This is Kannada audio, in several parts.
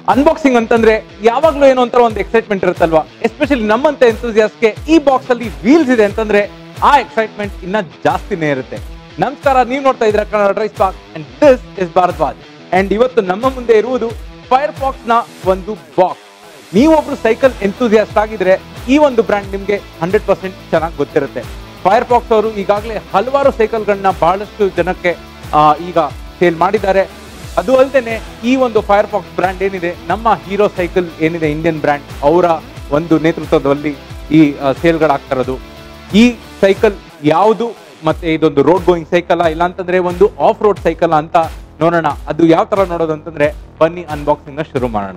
ಅನ್ಬಾಕ್ಸಿಂಗ್ ಅಂತಂದ್ರೆ ಯಾವಾಗ್ಲೂ ಏನೋ ಒಂಥರ ಒಂದು ಎಕ್ಸೈಟ್ಮೆಂಟ್ ಇರುತ್ತಲ್ವಾ ಎಸ್ಪೆಷಲಿ ನಮ್ಮಂತ ಎಂತೂಸಿಯಾಸ್ಗೆ ಈ ಬಾಕ್ಸ್ ಅಲ್ಲಿ ವೀಲ್ಸ್ ಇದೆ ಅಂತಂದ್ರೆ ಆ ಎಕ್ಸೈಟ್ಮೆಂಟ್ ಇನ್ನ ಜಾಸ್ತಿನೇ ಇರುತ್ತೆ ನಮಸ್ಕಾರ ನೀವು ನೋಡ್ತಾ ಇದ್ರ Kannada DriveSpark and this is Bharadwaj and ಇವತ್ತು ನಮ್ಮ ಮುಂದೆ ಇರುವುದು ಫೈರ್ ಫಾಕ್ಸ್ ನ ಒಂದು ಬಾಕ್ಸ್ ನೀವೊಬ್ರು ಸೈಕಲ್ ಎಂತೂಸಿಯಾಸ್ಟ್ ಆಗಿದ್ರೆ ಈ ಒಂದು ಬ್ರ್ಯಾಂಡ್ ನಿಮ್ಗೆ ಹಂಡ್ರೆಡ್ ಪರ್ಸೆಂಟ್ ಚೆನ್ನಾಗಿ ಗೊತ್ತಿರುತ್ತೆ ಫೈರ್ ಫಾಕ್ಸ್ ಅವರು ಈಗಾಗಲೇ ಹಲವಾರು ಸೈಕಲ್ಗಳನ್ನ ಬಹಳಷ್ಟು ಜನಕ್ಕೆ ಆ, ಈಗ ಸೇಲ್ ಮಾಡಿದ್ದಾರೆ ಅದು ಅಲ್ಲದೆ ಈ ಒಂದು ಫೈರ್ ಫಾಕ್ಸ್ ಬ್ರ್ಯಾಂಡ್ ಏನಿದೆ ನಮ್ಮ ಹೀರೋ ಸೈಕಲ್ ಏನಿದೆ ಇಂಡಿಯನ್ ಬ್ರ್ಯಾಂಡ್ ಅವರ ಒಂದು ನೇತೃತ್ವದಲ್ಲಿ ಈ ಸೇಲ್ಗಳಾಗ್ತಾ ಇರೋದು ಈ ಸೈಕಲ್ ಯಾವುದು ಮತ್ತೆ ಇದೊಂದು ರೋಡ್ ಗೋಯಿಂಗ್ ಸೈಕಲ್ ಇಲ್ಲ ಅಂತಂದ್ರೆ ಒಂದು ಆಫ್ ರೋಡ್ ಸೈಕಲ್ ಅಂತ ನೋಡೋಣ ಅದು ಯಾವ ತರ ನೋಡೋದು ಅಂತಂದ್ರೆ ಬನ್ನಿ ಅನ್ಬಾಕ್ಸಿಂಗ್ ನ ಶುರು ಮಾಡೋಣ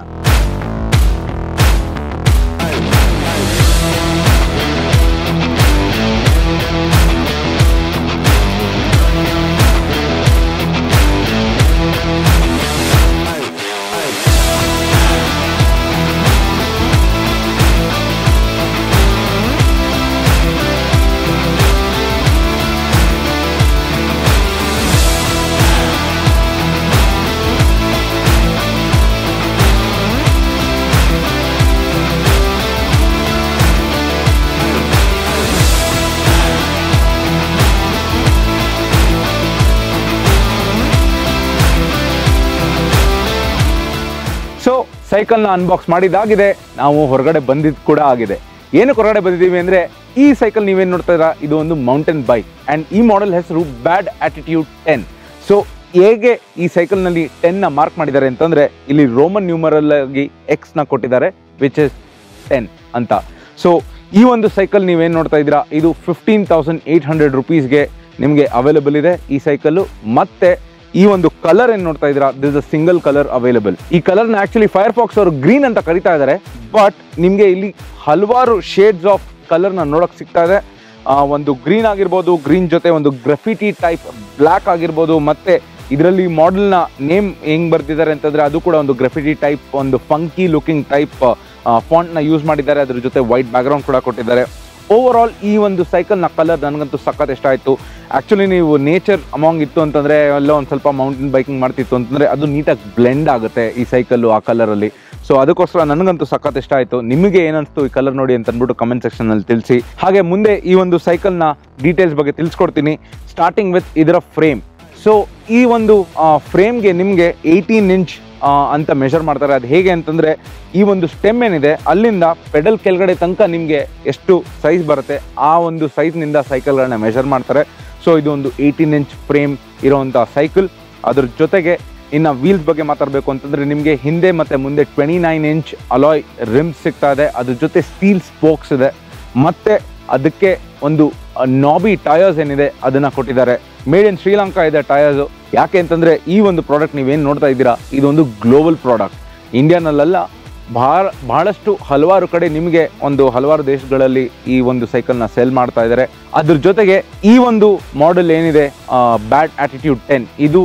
ಸೊ ಸೈಕಲ್ನ ಅನ್ಬಾಕ್ಸ್ ಮಾಡಿದಾಗಿದೆ ನಾವು ಹೊರಗಡೆ ಬಂದಿದ್ದು ಕೂಡ ಆಗಿದೆ ಏನಕ್ಕೆ ಹೊರಗಡೆ ಬಂದಿದ್ದೀವಿ ಅಂದರೆ ಈ ಸೈಕಲ್ ನೀವೇನು ನೋಡ್ತಾ ಇದ್ದೀರಾ ಇದು ಒಂದು ಮೌಂಟೇನ್ ಬೈಕ್ ಆ್ಯಂಡ್ ಈ ಮಾಡೆಲ್ ಹೆಸರು ಬ್ಯಾಡ್ ಆಟಿಟ್ಯೂಡ್ ಟೆನ್ ಸೊ ಹೇಗೆ ಈ ಸೈಕಲ್ನಲ್ಲಿ ಟೆನ್ನ ಮಾರ್ಕ್ ಮಾಡಿದ್ದಾರೆ ಅಂತಂದರೆ ಇಲ್ಲಿ ರೋಮನ್ ನ್ಯೂಮರಲ್ ಆಗಿ ಎಕ್ಸ್ನ ಕೊಟ್ಟಿದ್ದಾರೆ ವಿಚ್ ಇಸ್ ಟೆನ್ ಅಂತ ಸೊ ಈ ಒಂದು ಸೈಕಲ್ ನೀವೇನು ನೋಡ್ತಾ ಇದ್ದೀರಾ ಇದು ಫಿಫ್ಟೀನ್ ತೌಸಂಡ್ ಏಯ್ಟ್ ಹಂಡ್ರೆಡ್ ರುಪೀಸ್ಗೆ ನಿಮಗೆ ಅವೈಲಬಲ್ ಇದೆ ಈ ಸೈಕಲ್ಲು ಮತ್ತೆ ಈ ಒಂದು ಕಲರ್ ಏನ್ ನೋಡ್ತಾ ಇದ್ದೀರಾ this a single colour available ಈ ಕಲರ್ ನ ಆಕ್ಚುಲಿ ಫೈರ್ ಫಾಕ್ಸ್ ಅವರು ಗ್ರೀನ್ ಅಂತ ಕರಿತಾ ಇದ್ದಾರೆ ಬಟ್ ನಿಮ್ಗೆ ಇಲ್ಲಿ ಹಲವಾರು ಶೇಡ್ಸ್ ಆಫ್ ಕಲರ್ ನ ನೋಡಕ್ ಸಿಗ್ತಾ ಇದೆ ಆ, ಒಂದು ಗ್ರೀನ್ ಆಗಿರ್ಬೋದು ಗ್ರೀನ್ ಜೊತೆ ಒಂದು ಗ್ರಫಿಟಿ ಟೈಪ್ ಬ್ಲ್ಯಾಕ್ ಆಗಿರ್ಬೋದು ಮತ್ತೆ ಇದರಲ್ಲಿ ಮಾಡೆಲ್ ನ ನೇಮ್ ಹೆಂಗ್ ಬರ್ತಿದ್ದಾರೆ ಅಂತಂದ್ರೆ ಅದು ಕೂಡ ಒಂದು ಗ್ರಫಿಟಿ ಟೈಪ್ ಒಂದು ಫಂಕಿ ಲುಕಿಂಗ್ ಟೈಪ್ ಫಾಂಟ್ ನ ಯೂಸ್ ಮಾಡಿದ್ದಾರೆ ಅದ್ರ ಜೊತೆ ವೈಟ್ ಬ್ಯಾಕ್ಗ್ರೌಂಡ್ ಕೂಡ ಕೊಟ್ಟಿದ್ದಾರೆ ಓವರ್ ಆಲ್ ಈ ಒಂದು ಸೈಕಲ್ ನ ಕಲರ್ ನನಗಂತೂ ಸಖತ್ ಇಷ್ಟ ಆಯ್ತು ಆಕ್ಚುಲಿ ನೀವು ನೇಚರ್ ಅಮಾಂಗ್ ಇತ್ತು ಅಂತಂದ್ರೆ ಎಲ್ಲ ಒಂದು ಸ್ವಲ್ಪ ಮೌಂಟೇನ್ ಬೈಕಿಂಗ್ ಮಾಡ್ತಿತ್ತು ಅಂತಂದ್ರೆ ಅದು ನೀಟಾಗಿ ಬ್ಲೆಂಡ್ ಆಗುತ್ತೆ ಈ ಸೈಕಲ್ ಆ ಕಲರ್ ಅಲ್ಲಿ ಸೊ ಅದಕ್ಕೋಸ್ಕರ ನನಗಂತೂ ಸಖತ್ ಇಷ್ಟ ಆಯ್ತು ನಿಮಗೆ ಏನಿಸ್ತು ಈ ಕಲರ್ ನೋಡಿ ಅಂತ ಅಂದ್ಬಿಟ್ಟು ಕಮೆಂಟ್ ಸೆಕ್ಷನ್ ಅಲ್ಲಿ ತಿಳಿಸಿ ಹಾಗೆ ಮುಂದೆ ಈ ಒಂದು ಸೈಕಲ್ ನ ಡೀಟೇಲ್ಸ್ ಬಗ್ಗೆ ತಿಳಿಸ್ಕೊಡ್ತೀನಿ ಸ್ಟಾರ್ಟಿಂಗ್ ವಿತ್ ಇದರ ಫ್ರೇಮ್ ಸೊ ಈ ಒಂದು ಫ್ರೇಮ್ಗೆ ನಿಮಗೆ ಏಯ್ಟೀನ್ ಇಂಚ್ ಅಂತ ಮೆಷರ್ ಮಾಡ್ತಾರೆ ಅದು ಹೇಗೆ ಅಂತಂದ್ರೆ ಈ ಒಂದು ಸ್ಟೆಮ್ ಏನಿದೆ ಅಲ್ಲಿಂದ ಪೆಡಲ್ ಕೆಳಗಡೆ ತನಕ ನಿಮಗೆ ಎಷ್ಟು ಸೈಜ್ ಬರುತ್ತೆ ಆ ಒಂದು ಸೈಜ್ನಿಂದ ಸೈಕಲ್ಗಳನ್ನ ಮೆಷರ್ ಮಾಡ್ತಾರೆ ಸೊ ಇದು ಒಂದು ಏಯ್ಟೀನ್ ಇಂಚ್ ಫ್ರೇಮ್ ಇರುವಂಥ ಸೈಕಲ್ ಅದ್ರ ಜೊತೆಗೆ ಇನ್ನು ವೀಲ್ಸ್ ಬಗ್ಗೆ ಮಾತಾಡಬೇಕು ಅಂತಂದ್ರೆ ನಿಮಗೆ ಹಿಂದೆ ಮತ್ತೆ ಮುಂದೆ twenty nine inch alloy rims ಸಿಗ್ತಾ ಇದೆ ಅದ್ರ ಜೊತೆ ಸ್ಟೀಲ್ ಸ್ಪೋಕ್ಸ್ ಇದೆ ಮತ್ತೆ ಅದಕ್ಕೆ ಒಂದು ನಾಬಿ ಟಯರ್ಸ್ ಏನಿದೆ ಅದನ್ನ ಕೊಟ್ಟಿದ್ದಾರೆ ಮೇಡ್ ಇನ್ ಶ್ರೀಲಂಕಾ ಇದೆ ಟಯರ್ಸ್ ಯಾಕೆ ಅಂತಂದ್ರೆ ಈ ಒಂದು ಪ್ರಾಡಕ್ಟ್ ನೀವೇನು ನೋಡ್ತಾ ಇದ್ದೀರಾ ಇದೊಂದು ಗ್ಲೋಬಲ್ ಪ್ರಾಡಕ್ಟ್ ಇಂಡಿಯಾನಲ್ಲೆಲ್ಲ ಬಹಳ ಬಹಳಷ್ಟು ಹಲವಾರು ಕಡೆ ನಿಮಗೆ ಒಂದು ಹಲವಾರು ದೇಶಗಳಲ್ಲಿ ಈ ಒಂದು ಸೈಕಲ್ನ ಸೆಲ್ ಮಾಡ್ತಾ ಇದ್ದಾರೆ ಅದ್ರ ಜೊತೆಗೆ ಈ ಒಂದು ಮಾಡೆಲ್ ಏನಿದೆ ಬ್ಯಾಡ್ ಆಟಿಟ್ಯೂಡ್ ಟೆನ್ ಇದು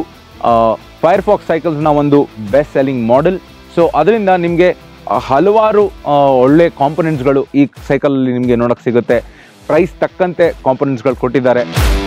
ಫೈರ್ ಫಾಕ್ಸ್ ಸೈಕಲ್ಸ್ನ ಒಂದು ಬೆಸ್ಟ್ ಸೆಲ್ಲಿಂಗ್ ಮಾಡೆಲ್ ಸೊ ಅದರಿಂದ ನಿಮಗೆ ಹಲವಾರು ಆ, ಒಳ್ಳೆ ಕಾಂಪೊನೆಂಟ್ಸ್ಗಳು ಈ ಸೈಕಲಲ್ಲಿ ನಿಮಗೆ ನೋಡೋಕೆ ಸಿಗುತ್ತೆ ಪ್ರೈಸ್ ತಕ್ಕಂತೆ ಕಾಂಪೊನೆಂಟ್ಸ್ಗಳು ಕೊಟ್ಟಿದ್ದಾರೆ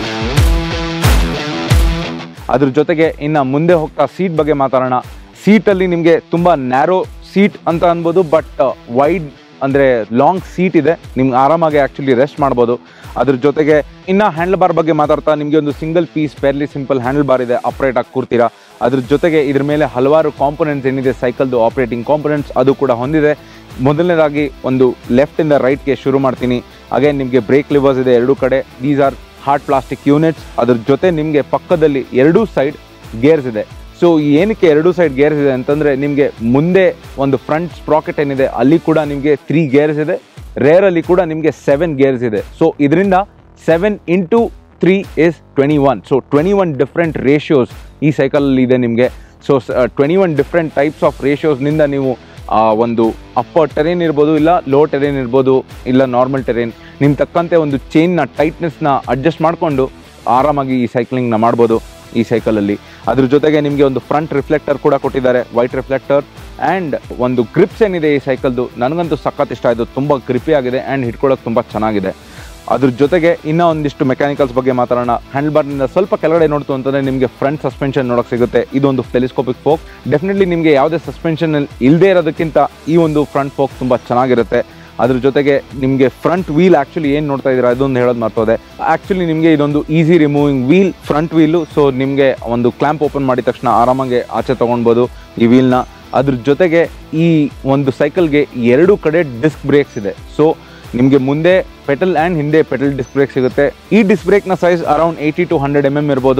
ಅದ್ರ ಜೊತೆಗೆ ಇನ್ನು ಮುಂದೆ ಹೋಗ್ತಾ ಸೀಟ್ ಬಗ್ಗೆ ಮಾತಾಡೋಣ ಸೀಟಲ್ಲಿ ನಿಮಗೆ ತುಂಬ ನ್ಯಾರೋ ಸೀಟ್ ಅಂತ ಅನ್ಬೋದು ಬಟ್ ವೈಡ್ ಅಂದರೆ ಲಾಂಗ್ ಸೀಟ್ ಇದೆ ನಿಮ್ಗೆ ಆರಾಮಾಗಿ ಆ್ಯಕ್ಚುಲಿ ರೆಸ್ಟ್ ಮಾಡ್ಬೋದು ಅದ್ರ ಜೊತೆಗೆ ಇನ್ನು ಹ್ಯಾಂಡಲ್ ಬಾರ್ ಬಗ್ಗೆ ಮಾತಾಡ್ತಾ ನಿಮಗೆ ಒಂದು single piece fairly simple handle bar ಇದೆ ಆಪ್ರೇಟ್ ಆಗಿ ಕೂರ್ತೀರಾ ಅದ್ರ ಜೊತೆಗೆ ಇದ್ರ ಮೇಲೆ ಹಲವಾರು ಕಾಂಪೊನೆಂಟ್ಸ್ ಏನಿದೆ ಸೈಕಲ್ದು ಆಪ್ರೇಟಿಂಗ್ ಕಾಂಪೊನೆಂಟ್ಸ್ ಅದು ಕೂಡ ಹೊಂದಿದೆ ಮೊದಲನೇದಾಗಿ ಒಂದು ಲೆಫ್ಟಿಂದ ರೈಟ್ಗೆ ಶುರು ಮಾಡ್ತೀನಿ ಅಗೇನ್ ನಿಮಗೆ ಬ್ರೇಕ್ ಲಿವರ್ಸ್ ಇದೆ ಎರಡೂ ಕಡೆ these are hard plastic units ಅದ್ರ ಜೊತೆ ನಿಮಗೆ ಪಕ್ಕದಲ್ಲಿ ಎರಡೂ ಸೈಡ್ ಗೇರ್ಸ್ ಇದೆ ಸೊ ಏನಕ್ಕೆ ಎರಡು ಸೈಡ್ ಗೇರ್ಸ್ ಇದೆ ಅಂತಂದ್ರೆ ನಿಮಗೆ ಮುಂದೆ ಒಂದು ಫ್ರಂಟ್ ಸ್ಪ್ರಾಕೆಟ್ ಏನಿದೆ ಅಲ್ಲಿ ಕೂಡ ನಿಮಗೆ ತ್ರೀ ಗೇರ್ಸ್ ಇದೆ ರೇರ್ ಅಲ್ಲಿ ಕೂಡ ನಿಮಗೆ ಸೆವೆನ್ ಗೇರ್ಸ್ ಇದೆ ಸೊ ಇದರಿಂದ seven into three is twenty one so twenty one different ratios ಈ ಸೈಕಲಲ್ಲಿ ಇದೆ ನಿಮಗೆ so twenty one different types of ರೇಷಿಯೋಸ್ನಿಂದ ನೀವು ಆ, ಒಂದು ಅಪ್ಪರ್ ಟೆರೇನ್ ಇರ್ಬೋದು ಇಲ್ಲ ಲೋ ಟೆರೇನ್ ಇರ್ಬೋದು ಇಲ್ಲ ನಾರ್ಮಲ್ ಟೆರೇನ್ ನಿಮ್ಮ ತಕ್ಕಂತೆ ಒಂದು ಚೈನ್ನ ಟೈಟ್ನೆಸ್ನ ಅಡ್ಜಸ್ಟ್ ಮಾಡಿಕೊಂಡು ಆರಾಮಾಗಿ ಈ ಸೈಕ್ಲಿಂಗ್ನ ಮಾಡ್ಬೋದು ಈ ಸೈಕಲಲ್ಲಿ ಅದ್ರ ಜೊತೆಗೆ ನಿಮಗೆ ಒಂದು ಫ್ರಂಟ್ ರಿಫ್ಲೆಕ್ಟರ್ ಕೂಡ ಕೊಟ್ಟಿದ್ದಾರೆ ವೈಟ್ ರಿಫ್ಲೆಕ್ಟರ್ ಆ್ಯಂಡ್ ಒಂದು ಗ್ರಿಪ್ಸ್ ಏನಿದೆ ಈ ಸೈಕಲ್ದು ನನಗಂತೂ ಸಖತ್ ಇಷ್ಟ ಆಯಿತು ತುಂಬ ಗ್ರಿಪಿ ಆಗಿದೆ ಆ್ಯಂಡ್ ಹಿಡ್ಕೊಳ್ಳೋಕೆ ತುಂಬ ಚೆನ್ನಾಗಿದೆ ಅದ್ರ ಜೊತೆಗೆ ಇನ್ನೂ ಒಂದಿಷ್ಟು ಮೆಕ್ಯಾನಿಕಲ್ಸ್ ಬಗ್ಗೆ ಮಾತಾಡೋಣ ಹ್ಯಾಂಡಲ್ ಬಾರ್ನಿಂದ ಸ್ವಲ್ಪ ಕೆಳಗಡೆ ನೋಡ್ತು ಅಂತಂದ್ರೆ ನಿಮಗೆ ಫ್ರಂಟ್ ಸಸ್ಪೆನ್ಷನ್ ನೋಡೋಕೆ ಸಿಗುತ್ತೆ ಇದೊಂದು ಟೆಲಿಸ್ಕೋಪಿಕ್ ಫೋಕ್ ಡೆಫಿನೆಟ್ಲಿ ನಿಮಗೆ ಯಾವುದೇ ಸಸ್ಪೆನ್ಷನ್ ಇಲ್ಲದೇ ಇರೋದಕ್ಕಿಂತ ಈ ಒಂದು ಫ್ರಂಟ್ ಫೋಕ್ ತುಂಬ ಚೆನ್ನಾಗಿರುತ್ತೆ ಅದ್ರ ಜೊತೆಗೆ ನಿಮಗೆ ಫ್ರಂಟ್ ವೀಲ್ ಆ್ಯಕ್ಚುಲಿ ಏನು ನೋಡ್ತಾ ಇದ್ದೀರಾ ಅದೊಂದು ಹೇಳೋದು ಮರ್ತೋದೆ ಆ್ಯಕ್ಚುಲಿ ನಿಮಗೆ ಇದೊಂದು easy removing wheel front wheel so ನಿಮಗೆ ಒಂದು ಕ್ಲ್ಯಾಂಪ್ ಓಪನ್ ಮಾಡಿದ ತಕ್ಷಣ ಆರಾಮಾಗಿ ಆಚೆ ತೊಗೊಳ್ಬೋದು ಈ ವೀಲ್ನ ಅದ್ರ ಜೊತೆಗೆ ಈ ಒಂದು ಸೈಕಲ್ಗೆ ಎರಡು ಕಡೆ ಡಿಸ್ಕ್ ಬ್ರೇಕ್ಸ್ ಇದೆ ಸೊ ನಿಮಗೆ ಮುಂದೆ ಪೆಟಲ್ ಆ್ಯಂಡ್ ಹಿಂದೆ ಪೆಟಲ್ ಡಿಸ್ಕ್ ಬ್ರೇಕ್ ಸಿಗುತ್ತೆ ಈ ಡಿಸ್ಕ್ ಬ್ರೇಕ್ನ size around eighty to hundred M M ಇರ್ಬೋದು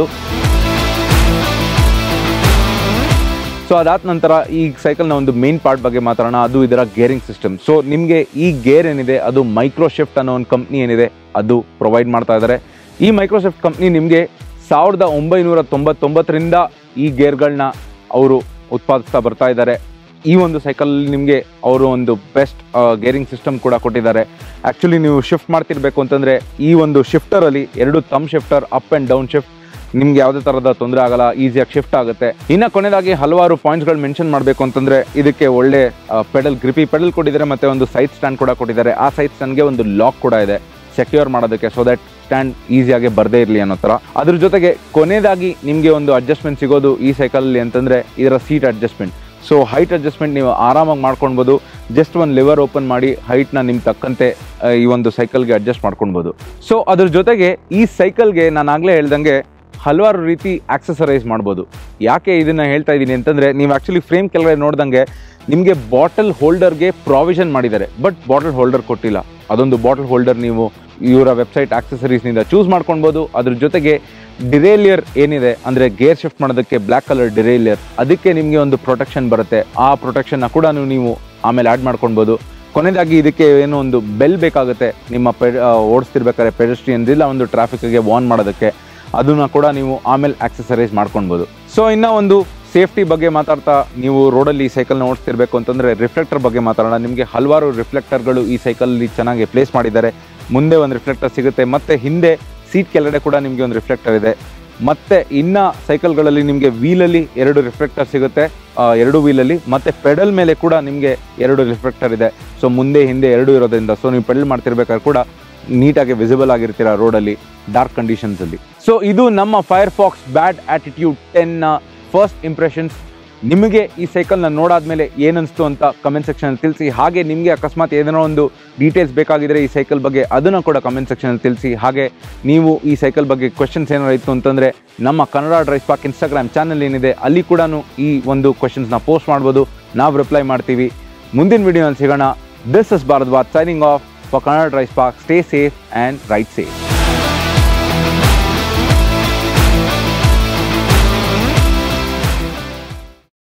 ಸೊ ಅದಾದ ನಂತರ ಈ ಸೈಕಲ್ನ ಒಂದು ಮೇನ್ ಪಾರ್ಟ್ ಬಗ್ಗೆ ಮಾತಾಡೋಣ ಅದು ಇದರ ಗೇರಿಂಗ್ ಸಿಸ್ಟಮ್ ಸೊ ನಿಮಗೆ ಈ ಗೇರ್ ಏನಿದೆ ಅದು ಮೈಕ್ರೋಶಿಫ್ಟ್ ಅನ್ನೋ ಒಂದು ಕಂಪ್ನಿ ಏನಿದೆ ಅದು ಪ್ರೊವೈಡ್ ಮಾಡ್ತಾ ಇದ್ದಾರೆ ಈ ಮೈಕ್ರೋಶಿಫ್ಟ್ ಕಂಪ್ನಿ ನಿಮಗೆ ಸಾವಿರದ ಒಂಬೈನೂರ ತೊಂಬತ್ತೊಂಬತ್ತರಿಂದ ಈ ಗೇರ್ಗಳನ್ನ ಅವರು ಉತ್ಪಾದಿಸ್ತಾ ಬರ್ತಾ ಇದ್ದಾರೆ ಈ ಒಂದು ಸೈಕಲ್ ನಿಮಗೆ ಅವರು ಒಂದು ಬೆಸ್ಟ್ ಗೇರಿಂಗ್ ಸಿಸ್ಟಮ್ ಕೂಡ ಕೊಟ್ಟಿದ್ದಾರೆ ಆ್ಯಕ್ಚುಲಿ ನೀವು ಶಿಫ್ಟ್ ಮಾಡ್ತಿರ್ಬೇಕು ಅಂತಂದರೆ ಈ ಒಂದು ಶಿಫ್ಟರಲ್ಲಿ ಎರಡು thumb shifter up and down shift ನಿಮ್ಗೆ ಯಾವುದೇ ಥರದ ತೊಂದರೆ ಆಗಲ್ಲ ಈಸಿಯಾಗಿ ಶಿಫ್ಟ್ ಆಗುತ್ತೆ ಇನ್ನು ಕೊನೆಯದಾಗಿ ಹಲವಾರು ಪಾಯಿಂಟ್ಸ್ಗಳು ಮೆನ್ಷನ್ ಮಾಡಬೇಕು ಅಂತಂದ್ರೆ ಇದಕ್ಕೆ ಒಳ್ಳೆ ಪೆಡಲ್ ಗ್ರಿಪಿ ಪೆಡಲ್ ಕೊಟ್ಟಿದ್ದಾರೆ ಮತ್ತೆ ಒಂದು ಸೈಡ್ ಸ್ಟ್ಯಾಂಡ್ ಕೂಡ ಕೊಟ್ಟಿದ್ದಾರೆ ಆ ಸೈಡ್ ಸ್ಟ್ಯಾಂಡ್ಗೆ ಒಂದು ಲಾಕ್ ಕೂಡ ಇದೆ ಸೆಕ್ಯೂರ್ ಮಾಡೋದಕ್ಕೆ ಸೊ ದಟ್ ಸ್ಟ್ಯಾಂಡ್ ಈಸಿಯಾಗಿ ಬರದೇ ಇರಲಿ ಅನ್ನೋ ಥರ ಅದ್ರ ಜೊತೆಗೆ ಕೊನೆಯದಾಗಿ ನಿಮಗೆ ಒಂದು ಅಡ್ಜಸ್ಟ್ಮೆಂಟ್ ಸಿಗೋದು ಈ ಸೈಕಲಲ್ಲಿ ಅಂತಂದರೆ ಇದರ seat adjustment so height adjustment ನೀವು ಆರಾಮಾಗಿ ಮಾಡ್ಕೊಳ್ಬೋದು ಜಸ್ಟ್ ಒಂದು ಲಿವರ್ ಓಪನ್ ಮಾಡಿ ಹೈಟ್ನ ನಿಮ್ಮ ತಕ್ಕಂತೆ ಆ, ಈ ಒಂದು ಸೈಕಲ್ಗೆ ಅಡ್ಜಸ್ಟ್ ಮಾಡ್ಕೊಳ್ಬೋದು ಸೊ ಅದ್ರ ಜೊತೆಗೆ ಈ ಸೈಕಲ್ಗೆ ನಾನು ಆಗಲೇ ಹೇಳ್ದಂಗೆ ಹಲವಾರು ರೀತಿ ಆಕ್ಸಸರೈಸ್ ಮಾಡ್ಬೋದು ಯಾಕೆ ಇದನ್ನ ಹೇಳ್ತಾ ಇದ್ದೀನಿ ಅಂತಂದ್ರೆ ನೀವು ಆ್ಯಕ್ಚುಲಿ ಫ್ರೇಮ್ ಕೆಳಗಡೆ ನೋಡ್ದಂಗೆ ನಿಮಗೆ ಬಾಟಲ್ ಹೋಲ್ಡರ್ಗೆ ಪ್ರಾವಿಷನ್ ಮಾಡಿದ್ದಾರೆ ಬಟ್ ಬಾಟಲ್ ಹೋಲ್ಡರ್ ಕೊಟ್ಟಿಲ್ಲ ಅದೊಂದು ಬಾಟಲ್ ಹೋಲ್ಡರ್ ನೀವು ಇವರ ವೆಬ್ಸೈಟ್ ಆಕ್ಸಸರೀಸ್ನಿಂದ ಚೂಸ್ ಮಾಡ್ಕೊಳ್ಬೋದು ಅದ್ರ ಜೊತೆಗೆ ಡಿರೇಲಿಯರ್ ಏನಿದೆ ಅಂದರೆ ಗೇರ್ ಶಿಫ್ಟ್ ಮಾಡೋದಕ್ಕೆ ಬ್ಲ್ಯಾಕ್ ಕಲರ್ ಡಿರೇಲಿಯರ್ ಅದಕ್ಕೆ ನಿಮಗೆ ಒಂದು ಪ್ರೊಟೆಕ್ಷನ್ ಬರುತ್ತೆ ಆ ಪ್ರೊಟೆಕ್ಷನ್ನ ಕೂಡ ನೀವು ಆಮೇಲೆ ಆ್ಯಡ್ ಮಾಡ್ಕೊಳ್ಬೋದು ಕೊನೆಯದಾಗಿ ಇದಕ್ಕೆ ಏನೋ ಒಂದು ಬೆಲ್ ಬೇಕಾಗುತ್ತೆ ನಿಮ್ಮ ಪೆ ಓಡಿಸ್ತಿರ್ಬೇಕಾದ್ರೆ ಪೆಡೆಸ್ಟ್ರಿಯನ್ಸ್ ಇಲ್ಲ ಒಂದು ಟ್ರಾಫಿಕ್ಗೆ ವಾರ್ನ್ ಮಾಡೋದಕ್ಕೆ ಅದನ್ನ ಕೂಡ ನೀವು ಆಮೇಲೆ ಆಕ್ಸಸರೈಸ್ ಮಾಡ್ಕೊಳ್ಬೋದು ಸೊ ಇನ್ನ ಒಂದು ಸೇಫ್ಟಿ ಬಗ್ಗೆ ಮಾತಾಡ್ತಾ ನೀವು ರೋಡಲ್ಲಿ ಸೈಕಲ್ನ ಓಡಿಸ್ತಿರ್ಬೇಕು ಅಂತಂದ್ರೆ ರಿಫ್ಲೆಕ್ಟರ್ ಬಗ್ಗೆ ಮಾತಾಡೋಣ ನಿಮಗೆ ಹಲವಾರು ರಿಫ್ಲೆಕ್ಟರ್ಗಳು ಈ ಸೈಕಲಲ್ಲಿ ಚೆನ್ನಾಗಿ ಪ್ಲೇಸ್ ಮಾಡಿದ್ದಾರೆ ಮುಂದೆ ಒಂದು ರಿಫ್ಲೆಕ್ಟರ್ ಸಿಗುತ್ತೆ ಮತ್ತೆ ಹಿಂದೆ ಸೀಟ್ ಕೆಳಗಡೆ ಕೂಡ ನಿಮಗೆ ಒಂದು ರಿಫ್ಲೆಕ್ಟರ್ ಇದೆ ಮತ್ತೆ ಇನ್ನ ಸೈಕಲ್ಗಳಲ್ಲಿ ನಿಮಗೆ ವೀಲಲ್ಲಿ ಎರಡು ರಿಫ್ಲೆಕ್ಟರ್ ಸಿಗುತ್ತೆ ಆ, ಎರಡು ವೀಲಲ್ಲಿ ಮತ್ತೆ ಪೆಡಲ್ ಮೇಲೆ ಕೂಡ ನಿಮಗೆ ಎರಡು ರಿಫ್ಲೆಕ್ಟರ್ ಇದೆ ಸೊ ಮುಂದೆ ಹಿಂದೆ ಎರಡು ಇರೋದ್ರಿಂದ ಸೊ ನೀವು ಪೆಡಲ್ ಮಾಡ್ತಿರ್ಬೇಕಾದ್ರೆ ಕೂಡ ನೀಟಾಗಿ ವಿಸಿಬಲ್ ಆಗಿರ್ತೀರ ರೋಡಲ್ಲಿ ಡಾರ್ಕ್ ಕಂಡೀಷನ್ಸಲ್ಲಿ ಸೊ ಇದು ನಮ್ಮ ಫೈರ್ ಫಾಕ್ಸ್ ಬ್ಯಾಡ್ ಆಟಿಟ್ಯೂಡ್ ಟೆನ್ನ ಫಸ್ಟ್ ಇಂಪ್ರೆಷನ್ಸ್ ನಿಮಗೆ ಈ ಸೈಕಲ್ನ ನೋಡಾದ್ಮೇಲೆ ಏನನ್ನಿಸ್ತು ಅಂತ ಕಮೆಂಟ್ ಸೆಕ್ಷನಲ್ಲಿ ತಿಳಿಸಿ ಹಾಗೆ ನಿಮಗೆ ಅಕಸ್ಮಾತ್ ಏನೇನೋ ಒಂದು ಡೀಟೇಲ್ಸ್ ಬೇಕಾಗಿದ್ರೆ ಈ ಸೈಕಲ್ ಬಗ್ಗೆ ಅದನ್ನು ಕೂಡ ಕಮೆಂಟ್ ಸೆಕ್ಷನಲ್ಲಿ ತಿಳಿಸಿ ಹಾಗೆ ನೀವು ಈ ಸೈಕಲ್ ಬಗ್ಗೆ ಕ್ವೆಶನ್ಸ್ ಏನಾರು ಇತ್ತು ಅಂತಂದರೆ ನಮ್ಮ Kannada DriveSpark Instagram channel ಏನಿದೆ ಅಲ್ಲಿ ಕೂಡ ಈ ಒಂದು ಕ್ವೆಶನ್ಸ್ನ ಪೋಸ್ಟ್ ಮಾಡ್ಬೋದು ನಾವು ರಿಪ್ಲೈ ಮಾಡ್ತೀವಿ ಮುಂದಿನ ವಿಡಿಯೋನಲ್ಲಿ ಸಿಗೋಣ this is Bharath Bhat signing off for Kannada DriveSpark stay safe and ride safe